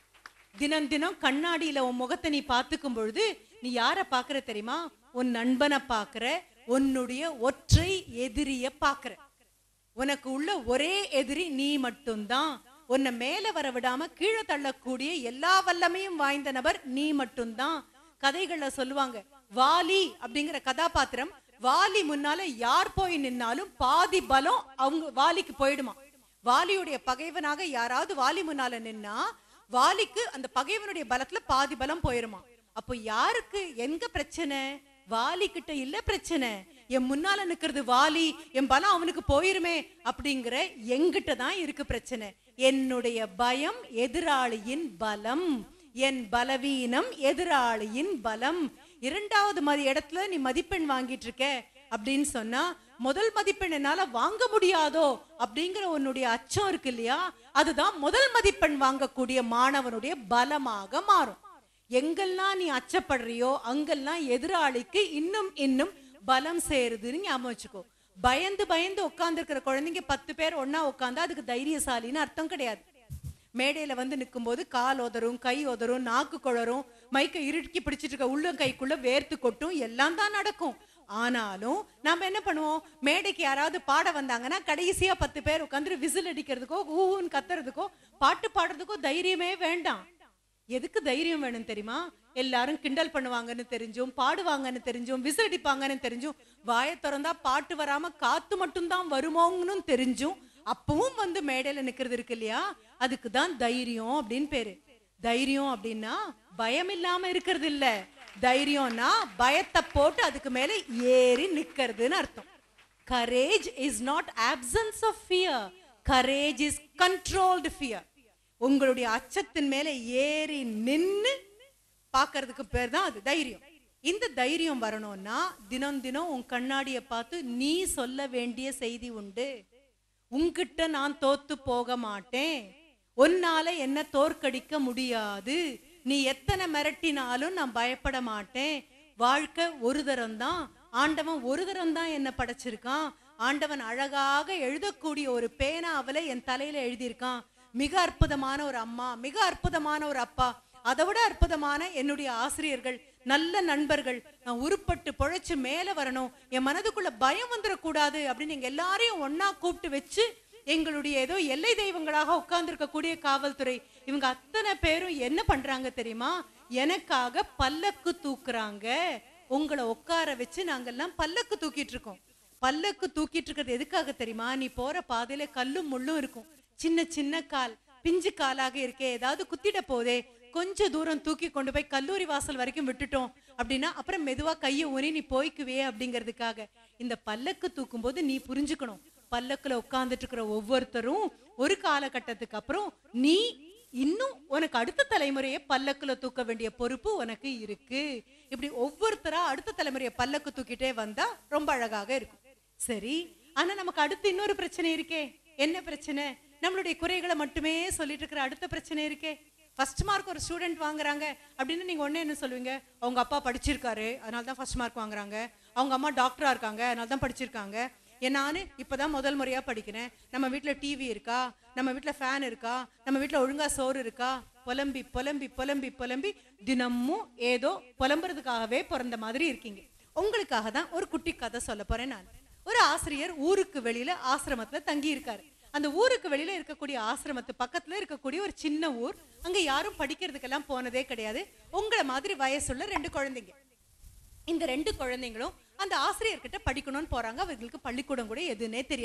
தினம் தினம் கண்ணாடியில உன் முகத்தை நீ பார்த்துக்கும் பொழுது நீ யார பாக்குற தெரியுமா உன் நண்பனை பாக்குற உன்னுடைய ஒற்றை எதிரிய பாக்குற உனக்கு உள்ள ஒரே எதிரி நீ மட்டும்தான் உன்னை மேல வர விடாம கீழே தள்ளக்கூடிய எல்லா வல்லமையும் வாய்ந்த நபர் நீ மட்டும்தான் கதைகள்ல சொல்லுவாங்க வாலி அப்படிங்கிற கதாபாத்திரம் வாலி முன்னால யார் போய் நின்னாலும் பாதி பலம் அவங்க வாலிக்கு போயிடுமா வாலியுடைய பகைவனாக யாராவது வாலி முன்னால நின்னா வாலிக்கு அந்த பகைவனுடைய பலத்துல பாதி பலம் போயிருமா அப்போ யாருக்கு எங்க பிரச்சனை வாலி கிட்ட இல்ல பிரச்சனை என் முன்னால நிக்கிறது வாலி என் பலம் அவனுக்கு போயிருமே அப்படிங்கிற எங்கிட்ட தான் இருக்கு பிரச்சனை என்னுடைய பயம் எதிராளியின் பலம் என் பலவீனம் எதிராளியின் பலம் இரண்டாவது மதி இடத்துல நீ மதிப்பெண் வாங்கிட்டு இருக்க அப்படின்னு சொன்னா முதல் மதிப்பெண் என்னால வாங்க முடியாதோ அப்படிங்கிற உன்னுடைய அச்சம் இருக்கு இல்லையா அதுதான் முதல் மதிப்பெண் வாங்கக்கூடிய மாணவனுடைய பலமாக மாறும் எங்கெல்லாம் நீ அச்சப்படுறியோ அங்கெல்லாம் எதிராளிக்கு இன்னும் இன்னும் பலம் சேருதுன்னு ஞாபகம் வச்சுக்கோ பயந்து பயந்து உட்கார்ந்துருக்கிற குழந்தைங்க பத்து பேர் ஒண்ணா உட்காந்தா அதுக்கு தைரியசாலின்னு அர்த்தம் கிடையாது மேடையில வந்து நிக்கும்போது கால் உதறும் கை உதறும் நாக்கு குளரும் மைக்கை இறுக்கி பிடிச்சிட்டு இருக்க உள்ள கைக்குள்ள வேர்த்து கொட்டும் எல்லாம் தான் நடக்கும் ஆனாலும் நாம என்ன பண்ணுவோம் மேடைக்கு யாராவது பாட வந்தாங்கன்னா கடைசியா பத்து பேர் உட்காந்து விசில் அடிக்கிறதுக்கோ ஊன்னு கத்துறதுக்கோ பாட்டு பாடுறதுக்கோ தைரியமே வேண்டாம் எதுக்கு தைரியம் வேணும் தெரியுமா எல்லாரும் கிண்டல் பண்ணுவாங்கன்னு தெரிஞ்சும் பாடுவாங்கன்னு தெரிஞ்சும் விசிலடிப்பாங்கன்னு தெரிஞ்சும் வாயை திறந்தா பாட்டு வராம காத்து மட்டும்தான் வருமோங்கன்னு தெரிஞ்சும் அப்பவும் வந்து மேடையில நிக்கிறது இருக்கு இல்லையா அதுக்கு தான் தைரியம் அப்படின்னு பேரு தைரியம் அப்படின்னா பயம் இல்லாம இருக்கிறது இல்ல தைரியம்னா பயத்தை போட்டு அதுக்கு மேல ஏறி நிக்கிறதுன்னு அர்த்தம் courage is not absence of fear courage is controlled fear உங்களுடைய அச்சத்தின் மேல ஏறி நின்னு பார்க்கிறதுக்கு பேர் தான் அது தைரியம் இந்த தைரியம் வரணும்னா தினம் தினம் உன் கண்ணாடியை பார்த்து நீ சொல்ல வேண்டிய செய்தி உண்டு உன்கிட்ட நான் தோத்து போக மாட்டேன் உன்னால என்ன தோற்கடிக்க முடியாது நீ எத்தனை மிரட்டினாலும் நான் பயப்பட மாட்டேன் வாழ்க்கை ஒரு தரம் தான் ஆண்டவன் ஒரு தரம் தான் என்ன படைச்சிருக்கான் ஆண்டவன் அழகாக எழுதக்கூடிய ஒரு பேனாவில என் தலையில எழுதியிருக்கான் மிக அற்புதமான ஒரு அம்மா மிக அற்புதமான ஒரு அப்பா அதை விட அற்புதமான என்னுடைய ஆசிரியர்கள் நல்ல நண்பர்கள் நான் உருப்பட்டு பொழைச்சு மேல வரணும் என் மனதுக்குள்ள பயம் வந்துடக்கூடாது அப்படின்னு எங்க எல்லாரையும் ஒண்ணா கூப்பிட்டு வச்சு எங்களுடைய ஏதோ எல்லை தெய்வங்களாக உட்கார்ந்து கூடிய காவல்துறை இவங்க அத்தனை பேரும் என்ன பண்றாங்க தெரியுமா எனக்காக பல்லக்கு தூக்குறாங்க உங்களை உட்கார வச்சு நாங்கெல்லாம் பல்லக்கு தூக்கிட்டு இருக்கோம் பல்லக்கு தூக்கிட்டு இருக்கிறது எதுக்காக தெரியுமா நீ போற பாதையில கல்லும் முள்ளும் இருக்கும் சின்ன சின்ன கால் பிஞ்சு காலாக இருக்கே ஏதாவது குத்திட போதே கொஞ்ச தூரம் தூக்கி கொண்டு போய் கல்லூரி வாசல் வரைக்கும் விட்டுட்டோம் அப்படின்னா அப்புறம் மெதுவா கையை ஊனி நீ போய்க்குவே அப்படிங்கிறதுக்காக இந்த பல்லக்கு தூக்கும் போது நீ புரிஞ்சுக்கணும் பல்லக்குல உட்கார்ந்துட்டு இருக்கிற ஒவ்வொருத்தரும் ஒரு காலகட்டத்துக்கு அப்புறம் நீ இன்னும் உனக்கு அடுத்த தலைமுறையை பல்லக்குல தூக்க வேண்டிய பொறுப்பு உனக்கு இருக்கு இப்படி ஒவ்வொருத்தரா அடுத்த தலைமுறையை பல்லக்கு தூக்கிட்டே வந்தா ரொம்ப அழகாக இருக்கும் சரி ஆனா நமக்கு அடுத்து இன்னொரு பிரச்சனை இருக்கே என்ன பிரச்சனை நம்மளுடைய குறைகளை மட்டுமே சொல்லிட்டு இருக்கிற அடுத்த பிரச்சனை இருக்கே ஃபர்ஸ்ட் மார்க் ஒரு ஸ்டூடெண்ட் வாங்குறாங்க அப்படின்னு நீங்க ஒண்ணு என்ன சொல்லுவீங்க அவங்க அப்பா படிச்சிருக்காரு அதனால தான் ஃபர்ஸ்ட் மார்க் வாங்குறாங்க அவங்க அம்மா டாக்டரா இருக்காங்க அதனால தான் படிச்சிருக்காங்க ஏன் நானு இப்பதான் முதல் முறையா படிக்கிறேன் நம்ம வீட்ல டிவி இருக்கா நம்ம வீட்ல ஃபேன் இருக்கா நம்ம வீட்ல ஒழுங்கா சோறு இருக்கா புலம்பி புலம்பி புலம்பி புலம்பி தினமும் ஏதோ புலம்புறதுக்காகவே பிறந்த மாதிரி இருக்கீங்க உங்களுக்காக தான் ஒரு குட்டி கதை சொல்ல போறேன் நான் ஒரு ஆசிரியர் ஊருக்கு வெளியில ஆசிரமத்துல தங்கி இருக்காரு அந்த ஊருக்கு வெளியில இருக்கக்கூடிய ஆசிரமத்து பக்கத்துல இருக்கக்கூடிய ஒரு சின்ன ஊர் அங்க யாரும் படிக்கிறதுக்கெல்லாம் போனதே கிடையாது உங்களை மாதிரி வயசுள்ள ரெண்டு குழந்தைங்க இந்த ரெண்டு குழந்தைங்களும் அந்த ஆசிரியர்கிட்ட படிக்கணும்னு போறாங்க அவர்களுக்கு பள்ளிக்கூடம் கூட எதுன்னே தெரியாது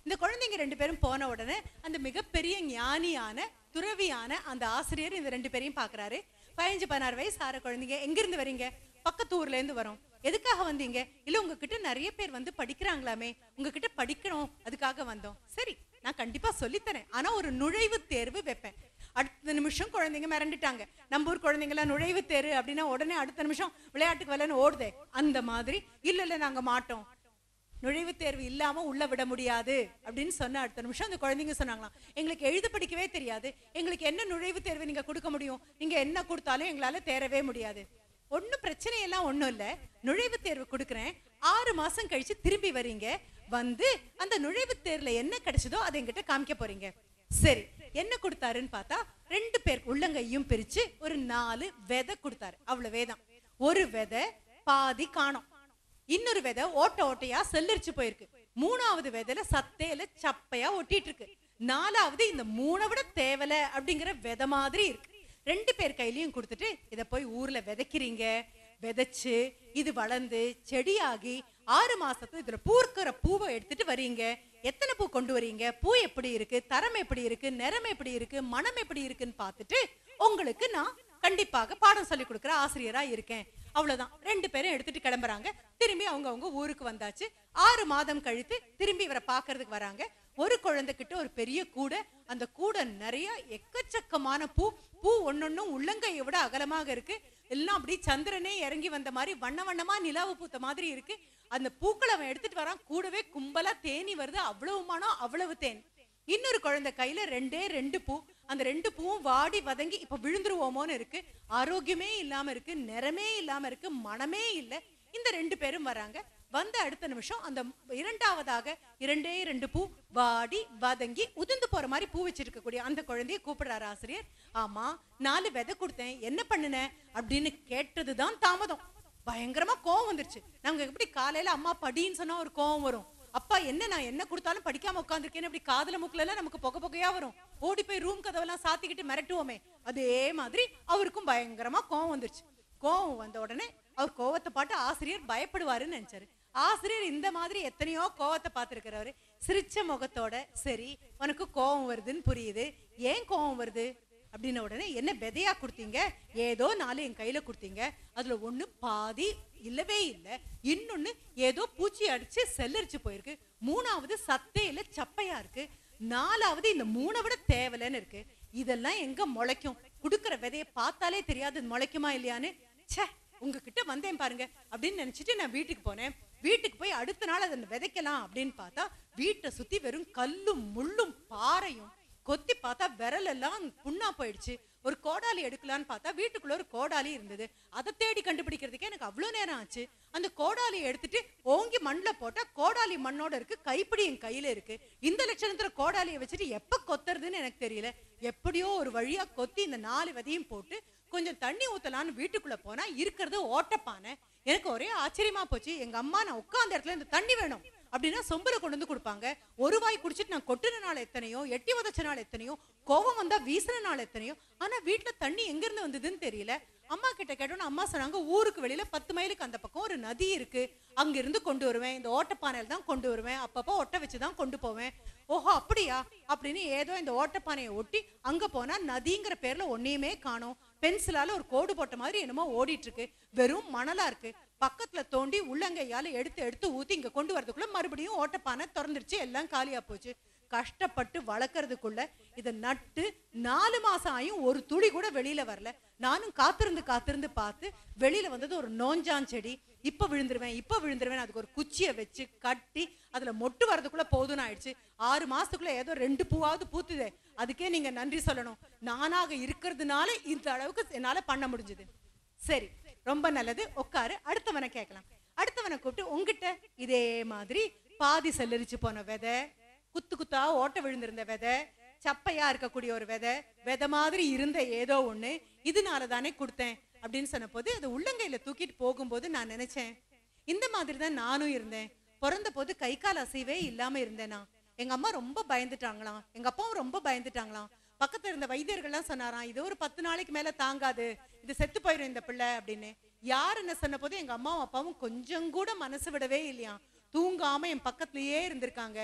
இந்த குழந்தைங்க ரெண்டு பேரும் போன உடனே அந்த மிகப்பெரிய ஞானியான துறவியான அந்த ஆசிரியர் இந்த ரெண்டு பேரையும் பார்க்கறாரு பதினஞ்சு பதினாறு வயசு ஆற குழந்தைங்க எங்க இருந்து வரீங்க பக்கத்து ஊர்ல இருந்து வரோம் எதுக்காக வந்தீங்க இல்ல உங்ககிட்ட நிறைய பேர் வந்து படிக்கிறாங்களாமே உங்ககிட்ட படிக்கணும் அதுக்காக வந்தோம் சரி நான் கண்டிப்பா சொல்லித்தரேன் ஆனா ஒரு நுழைவு தேர்வு வைப்பேன் அடுத்த நிமிஷம் குழந்தைங்க மிரண்டுட்டாங்க நம்ம ஊர் குழந்தைங்களாம் நுழைவு தேர்வு அப்படின்னா உடனே அடுத்த நிமிஷம் விளையாட்டுக்கு வரலன்னு ஓடுதே அந்த மாதிரி இல்ல இல்ல நாங்க மாட்டோம் நுழைவுத் தேர்வு இல்லாம உள்ள விட முடியாது அப்படின்னு சொன்ன அடுத்த நிமிஷம் அந்த குழந்தைங்க சொன்னாங்களாம் எங்களுக்கு எழுத படிக்கவே தெரியாது எங்களுக்கு என்ன நுழைவுத் தேர்வு நீங்க கொடுக்க முடியும் நீங்க என்ன கொடுத்தாலும் எங்களால தேரவே முடியாது ஒன்றும் பிரச்சனை எல்லாம் ஒன்றும் இல்லை நுழைவுத் தேர்வு கொடுக்குறேன் ஆறு மாசம் கழிச்சு திரும்பி வரீங்க வந்து அந்த நுழைவுத் தேர்வுல என்ன கிடைச்சதோ அதை என்கிட்ட காமிக்க போறீங்க சரி என்ன கொடுத்தாருன்னு பார்த்தா ரெண்டு பேர் உள்ளங்கையும் பிரிச்சு ஒரு நாலு விதை கொடுத்தாரு அவ்வளவு வேதான் ஒரு விதை பாதி காணோம் இன்னொரு விதை ஓட்ட ஓட்டையா செல்லரிச்சு போயிருக்கு மூணாவது விதையில சத்தையில சப்பையா ஒட்டிட்டு இருக்கு நாலாவது இந்த மூணை விட தேவல அப்படிங்கிற விதை மாதிரி இருக்கு ரெண்டு பேர் கையிலயும் கொடுத்துட்டு இத போய் ஊர்ல விதைக்கிறீங்க விதைச்சு இது வளர்ந்து செடியாகி ஆறு மாசத்துல இதுல பூர்க்கிற பூவை எடுத்துட்டு வரீங்க எத்தனை பூ கொண்டு வரீங்க பூ எப்படி இருக்கு தரம் எப்படி இருக்கு நிறம் எப்படி இருக்கு மனம் எப்படி இருக்குன்னு பார்த்துட்டு உங்களுக்கு நான் கண்டிப்பாக பாடம் சொல்லி கொடுக்குற ஆசிரியரா இருக்கேன் அவ்வளவுதான் ரெண்டு பேரும் எடுத்துட்டு கிளம்புறாங்க திரும்பி அவங்க அவங்க ஊருக்கு வந்தாச்சு ஆறு மாதம் கழித்து திரும்பி இவரை பார்க்கறதுக்கு வராங்க ஒரு குழந்தைகிட்ட ஒரு பெரிய கூடை அந்த கூடை நிறைய எக்கச்சக்கமான பூ பூ ஒன்னொன்னும் உள்ளங்கையை விட அகலமாக இருக்கு எல்லாம் அப்படி சந்திரனே இறங்கி வந்த மாதிரி வண்ண வண்ணமா நிலாவு பூத்த மாதிரி இருக்கு அந்த பூக்களை அவன் எடுத்துட்டு வரான் கூடவே கும்பலா தேனி வருது அவ்வளவு மனம் அவ்வளவு தேன் இன்னொரு குழந்தை கையில ரெண்டே ரெண்டு பூ அந்த ரெண்டு பூவும் வாடி வதங்கி இப்ப விழுந்துருவோமோன்னு இருக்கு ஆரோக்கியமே இல்லாம இருக்கு நிறமே இல்லாம இருக்கு மனமே இல்ல இந்த ரெண்டு பேரும் வராங்க வந்த அடுத்த நிமிஷம் அந்த இரண்டாவதாக இரண்டே ரெண்டு பூ வாடி வதங்கி உதிர்ந்து போற மாதிரி பூ வச்சிருக்கக்கூடிய அந்த குழந்தைய கூப்பிடுறாரு ஆசிரியர் ஆமா நாலு விதை கொடுத்தேன் என்ன பண்ணுன அப்படின்னு கேட்டதுதான் தாமதம் பயங்கரமா கோவம் வந்துருச்சு நமக்கு எப்படி காலையில அம்மா படின்னு சொன்னா ஒரு கோவம் வரும் அப்பா என்ன நான் என்ன கொடுத்தாலும் படிக்காம உட்காந்துருக்கேன்னு அப்படி காதுல முக்குல எல்லாம் நமக்கு புகை புகையா வரும் ஓடி போய் ரூம் கதவெல்லாம் சாத்திக்கிட்டு மிரட்டுவோமே அதே மாதிரி அவருக்கும் பயங்கரமா கோவம் வந்துருச்சு கோவம் வந்த உடனே அவர் கோவத்தை பாட்டு ஆசிரியர் பயப்படுவாருன்னு நினைச்சாரு ஆசிரியர் இந்த மாதிரி எத்தனையோ கோவத்தை பார்த்திருக்கிறவரு சிரிச்ச முகத்தோட சரி உனக்கு கோவம் வருதுன்னு புரியுது ஏன் கோவம் வருது அப்படின்ன உடனே என்ன விதையா கொடுத்தீங்க ஏதோ நாலு என் கையில கொடுத்தீங்க அதுல ஒண்ணு பாதி இல்லவே இல்ல இன்னொன்னு ஏதோ பூச்சி அடிச்சு செல்லரிச்சு போயிருக்கு மூணாவது சத்தையில சப்பையா இருக்கு நாலாவது இந்த மூணை விட தேவலைன்னு இருக்கு இதெல்லாம் எங்க முளைக்கும் குடுக்கிற விதைய பார்த்தாலே தெரியாது இது முளைக்குமா இல்லையான்னு ச்சே உங்ககிட்ட வந்தேன் பாருங்க அப்படின்னு நினைச்சிட்டு நான் வீட்டுக்கு போனேன் வீட்டுக்கு போய் அடுத்த நாள் அதை விதைக்கலாம் அப்படின்னு பார்த்தா வீட்டை சுத்தி வெறும் கல்லும் முள்ளும் பாறையும் கொத்தி பார்த்தா விரல் எல்லாம் புண்ணா போயிடுச்சு ஒரு கோடாலி எடுக்கலான்னு பார்த்தா வீட்டுக்குள்ள ஒரு கோடாலி இருந்தது அதை தேடி கண்டுபிடிக்கிறதுக்கே எனக்கு அவ்வளோ நேரம் ஆச்சு அந்த கோடாலியை எடுத்துட்டு ஓங்கி மண்ணில் போட்டா கோடாலி மண்ணோட இருக்கு கைப்பிடி என் கையில இருக்கு இந்த லட்சணத்துல கோடாலியை வச்சுட்டு எப்ப கொத்துறதுன்னு எனக்கு தெரியல எப்படியோ ஒரு வழியா கொத்தி இந்த நாலு விதையும் போட்டு கொஞ்சம் தண்ணி ஊத்தலான்னு வீட்டுக்குள்ள போனா இருக்கிறது ஓட்டப்பானை எனக்கு ஒரே ஆச்சரியமா போச்சு எங்க அம்மா நான் உட்கார்ந்த இடத்துல இந்த தண்ணி வேணும் அப்படின்னா சொம்புல கொண்டு வந்து கொடுப்பாங்க ஒரு வாய் குடிச்சிட்டு நான் கொட்டுன நாள் எத்தனையோ எட்டி உதச்ச நாள் எத்தனையோ கோவம் வந்தா வீசின நாள் எத்தனையோ ஆனா வீட்டுல தண்ணி எங்க இருந்து வந்ததுன்னு தெரியல அம்மா கிட்ட கேட்டோன்னு அம்மா சொன்னாங்க ஊருக்கு வெளியில பத்து மைலுக்கு அந்த பக்கம் ஒரு நதி இருக்கு அங்க இருந்து கொண்டு வருவேன் இந்த ஓட்டப்பானையில தான் கொண்டு வருவேன் அப்பப்போ ஒட்ட வச்சு தான் கொண்டு போவேன் ஓஹோ அப்படியா அப்படின்னு ஏதோ இந்த ஓட்டப்பானையை ஒட்டி அங்க போனா நதிங்கிற பேர்ல ஒன்னையுமே காணோம் பென்சிலால ஒரு கோடு போட்ட மாதிரி என்னமோ ஓடிட்டு இருக்கு வெறும் மணலா இருக்கு பக்கத்துல தோண்டி உள்ளங்கையால எடுத்து எடுத்து ஊத்தி இங்க கொண்டு வரதுக்குள்ள மறுபடியும் ஓட்டப்பானை திறந்துருச்சு எல்லாம் காலியா போச்சு கஷ்டப்பட்டு வளர்க்கறதுக்குள்ள இதை நட்டு நாலு மாசம் ஆயும் ஒரு துளி கூட வெளியில வரல நானும் காத்திருந்து காத்திருந்து பார்த்து வெளியில வந்தது ஒரு நோஞ்சான் செடி இப்ப விழுந்துருவேன் இப்ப விழுந்துருவேன் அதுக்கு ஒரு குச்சியை வச்சு கட்டி அதுல மொட்டு வரதுக்குள்ள போதும்னு ஆயிடுச்சு ஆறு மாசத்துக்குள்ள ஏதோ ரெண்டு பூவாவது பூத்துதே அதுக்கே நீங்க நன்றி சொல்லணும் நானாக இருக்கிறதுனால இந்த அளவுக்கு என்னால பண்ண முடிஞ்சது சரி ரொம்ப நல்லது உட்காரு அடுத்தவனை கேட்கலாம் அடுத்தவனை கூப்பிட்டு உங்ககிட்ட இதே மாதிரி பாதி செல்லரிச்சு போன விதை குத்து குத்தா ஓட்ட விழுந்திருந்த விதை சப்பையா இருக்கக்கூடிய ஒரு விதை விதை மாதிரி இருந்த ஏதோ ஒண்ணு இதனால தானே கொடுத்தேன் அப்படின்னு சொன்னபோது அது உள்ளங்கையில தூக்கிட்டு போகும்போது நான் நினைச்சேன் இந்த மாதிரி தான் நானும் இருந்தேன் பிறந்த போது கை கால் அசைவே இல்லாம இருந்தேனா எங்க அம்மா ரொம்ப பயந்துட்டாங்களாம் எங்க அப்பாவும் ரொம்ப பயந்துட்டாங்களாம் பக்கத்துல இருந்த வைத்தியர்கள்லாம் சொன்னாராம் இது ஒரு பத்து நாளைக்கு மேல தாங்காது இது செத்து போயிடும் இந்த பிள்ளை அப்படின்னு யார் என்ன சொன்ன போது எங்க அம்மாவும் அப்பாவும் கொஞ்சம் கூட மனசு விடவே இல்லையா தூங்காம என் பக்கத்துலயே இருந்திருக்காங்க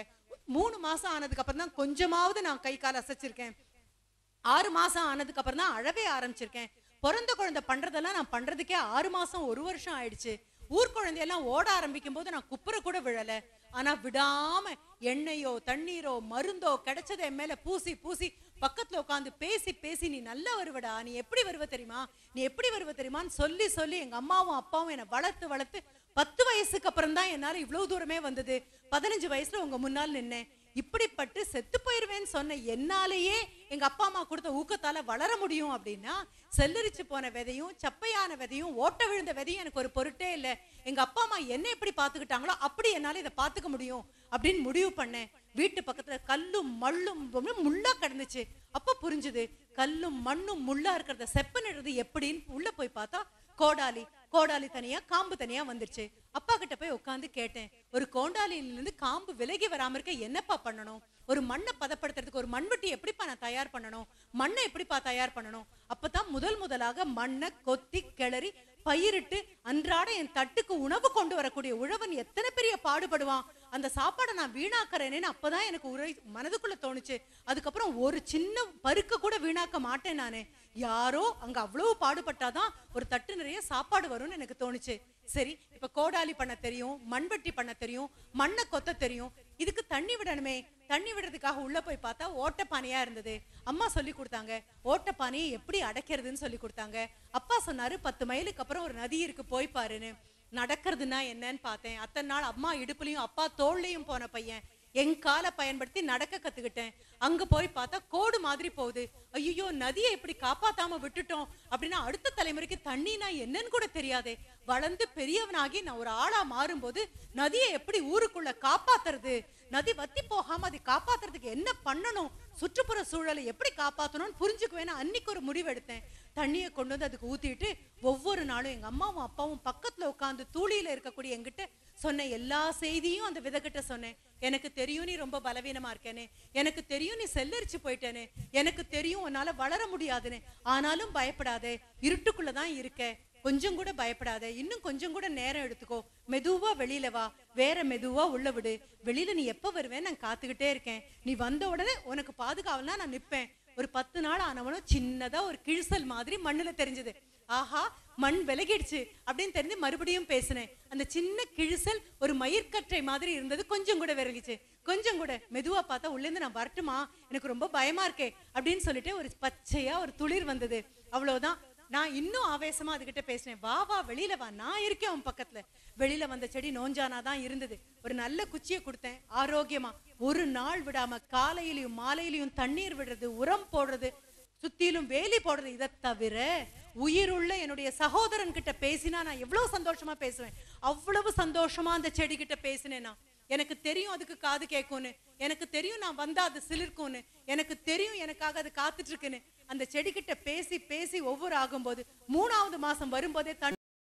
மூணு மாசம் ஆனதுக்கு அப்புறம் தான் கொஞ்சமாவது நான் கை கால் அசைச்சிருக்கேன் ஆறு மாசம் ஆனதுக்கு அப்புறம் தான் அழவே ஆரம்பிச்சிருக்கேன் பிறந்த குழந்தை பண்றதெல்லாம் நான் பண்றதுக்கே ஆறு மாசம் ஒரு வருஷம் ஆயிடுச்சு ஊர் குழந்தையெல்லாம் ஓட ஆரம்பிக்கும் போது நான் குப்புற கூட விழல ஆனா விடாம எண்ணெயோ தண்ணீரோ மருந்தோ கிடைச்சதை என் மேல பூசி பூசி பக்கத்துல உட்காந்து பேசி பேசி நீ நல்லா வருவடா நீ எப்படி வருவ தெரியுமா நீ எப்படி வருவ தெரியுமான்னு சொல்லி சொல்லி எங்க அம்மாவும் அப்பாவும் என்னை வளர்த்து வளர்த்து பத்து வயசுக்கு அப்புறம் தான் என்னால இவ்வளவு தூரமே வந்தது பதினஞ்சு வயசுல உங்க முன்னால் நின்னேன் இப்படிப்பட்டு செத்து போயிருவேன்னு சொன்ன என்னாலேயே எங்க அப்பா அம்மா கொடுத்த ஊக்கத்தால வளர முடியும் அப்படின்னா செல்லரிச்சு போன விதையும் சப்பையான விதையும் ஓட்ட விழுந்த விதையும் எனக்கு ஒரு பொருட்டே இல்லை எங்க அப்பா அம்மா என்ன எப்படி பாத்துக்கிட்டாங்களோ அப்படி என்னால இதை பாத்துக்க முடியும் அப்படின்னு முடிவு பண்ணேன் வீட்டு பக்கத்துல கல்லும் மண்ணும் ரொம்ப முள்ளா கிடந்துச்சு அப்ப புரிஞ்சுது கல்லும் மண்ணும் முள்ளா இருக்கிறத செப்பனிடுறது எப்படின்னு உள்ள போய் பார்த்தா கோடாலி கோடாலி தனியா காம்பு தனியா வந்துருச்சு அப்பா கிட்ட போய் உட்காந்து கேட்டேன் ஒரு கோண்டாலியில இருந்து காம்பு விலகி வராம இருக்க என்னப்பா பண்ணணும் ஒரு மண்ணை பதப்படுத்துறதுக்கு ஒரு மண்வெட்டி எப்படிப்பா நான் தயார் பண்ணணும் மண்ணை எப்படிப்பா தயார் பண்ணணும் அப்பதான் முதல் முதலாக மண்ணை கொத்தி கிளறி பயிரிட்டு அன்றாட என் தட்டுக்கு உணவு கொண்டு வரக்கூடிய உழவன் எத்தனை பெரிய பாடுபடுவான் அந்த சாப்பாடை நான் வீணாக்குறேனேன்னு அப்பதான் எனக்கு உரை மனதுக்குள்ள தோணுச்சு அதுக்கப்புறம் ஒரு சின்ன பருக்க கூட வீணாக்க மாட்டேன் நானு யாரோ அங்க அவ்வளவு பாடுபட்டாதான் ஒரு தட்டு நிறைய சாப்பாடு வரும்னு எனக்கு தோணுச்சு சரி இப்ப கோடாலி பண்ண தெரியும் மண்வெட்டி பண்ண தெரியும் மண்ணை கொத்த தெரியும் இதுக்கு தண்ணி விடணுமே தண்ணி விடுறதுக்காக உள்ள போய் பார்த்தா ஓட்டப்பானையா இருந்தது அம்மா சொல்லி கொடுத்தாங்க ஓட்டப்பானையை எப்படி அடைக்கிறதுன்னு சொல்லி கொடுத்தாங்க அப்பா சொன்னாரு பத்து மைலுக்கு அப்புறம் ஒரு நதி இருக்கு போய் பாருன்னு நடக்கிறதுனா என்னன்னு பார்த்தேன் அத்தனை நாள் அம்மா இடுப்புலயும் அப்பா தோள்லயும் போன பையன் என் காலை பயன்படுத்தி நடக்க கத்துக்கிட்டேன் அங்க போய் பார்த்தா கோடு மாதிரி போகுது ஐயோ நதியை இப்படி காப்பாத்தாம விட்டுட்டோம் அப்படின்னா அடுத்த தலைமுறைக்கு தண்ணினா என்னன்னு கூட தெரியாதே வளர்ந்து பெரியவனாகி நான் ஒரு ஆளா மாறும்போது நதியை எப்படி ஊருக்குள்ள காப்பாத்துறது நதி வத்தி போகாம அதை காப்பாத்துறதுக்கு என்ன பண்ணணும் சுற்றுப்புற சூழலை எப்படி காப்பாத்தணும்னு புரிஞ்சுக்குவேன் அன்னைக்கு ஒரு முடிவு எடுத்தேன் தண்ணியை கொண்டு வந்து அதுக்கு ஊத்திட்டு ஒவ்வொரு நாளும் எங்க அம்மாவும் அப்பாவும் பக்கத்துல உட்காந்து தூளியில இருக்கக்கூடிய எங்கிட்ட சொன்ன எல்லா செய்தியும் அந்த விதக்கிட்ட சொன்னேன் எனக்கு தெரியும் நீ ரொம்ப பலவீனமா இருக்கேனே எனக்கு தெரியும் நீ செல்லரிச்சு போயிட்டேனே எனக்கு தெரியும் உன்னால வளர முடியாதுன்னு ஆனாலும் பயப்படாதே இருட்டுக்குள்ளதான் இருக்க கொஞ்சம் கூட பயப்படாத இன்னும் கொஞ்சம் கூட நேரம் எடுத்துக்கோ மெதுவா வெளியில வா வேற மெதுவா உள்ள விடு வெளியில நீ எப்ப வருவேன் நான் காத்துக்கிட்டே இருக்கேன் நீ வந்த உடனே உனக்கு பாதுகாவல்னா நான் நிப்பேன் ஒரு பத்து நாள் ஆனவனும் சின்னதா ஒரு கிழிசல் மாதிரி மண்ணுல தெரிஞ்சது ஆஹா மண் விலகிடுச்சு அப்படின்னு தெரிஞ்சு மறுபடியும் பேசினேன் அந்த சின்ன கிழிசல் ஒரு மயிர்கற்றை மாதிரி இருந்தது கொஞ்சம் கூட விலகிச்சு கொஞ்சம் கூட மெதுவா பார்த்தா உள்ள இருந்து நான் வரட்டுமா எனக்கு ரொம்ப பயமா இருக்கே அப்படின்னு சொல்லிட்டு ஒரு பச்சையா ஒரு துளிர் வந்தது அவ்வளவுதான் நான் இன்னும் ஆவேசமா அதுகிட்ட பேசினேன் வா வா வெளியில வா நான் இருக்கேன் உன் பக்கத்துல வெளியில வந்த செடி நோஞ்சானா தான் இருந்தது ஒரு நல்ல குச்சியை கொடுத்தேன் ஆரோக்கியமா ஒரு நாள் விடாம காலையிலயும் மாலையிலயும் தண்ணீர் விடுறது உரம் போடுறது சுத்திலும் வேலி போடுறது இதை தவிர உயிருள்ள என்னுடைய சகோதரன் கிட்ட பேசினா நான் எவ்வளவு சந்தோஷமா பேசுவேன் அவ்வளவு சந்தோஷமா அந்த செடி கிட்ட பேசினேன் நான் எனக்கு தெரியும் அதுக்கு காது கேட்கும்னு எனக்கு தெரியும் நான் வந்தா அது சிலிர்க்கும்னு எனக்கு தெரியும் எனக்காக அது காத்துட்டு இருக்குன்னு அந்த செடி கிட்ட பேசி பேசி ஒவ்வொரு ஆகும்போது மூணாவது மாசம் வரும்போதே தண்ணி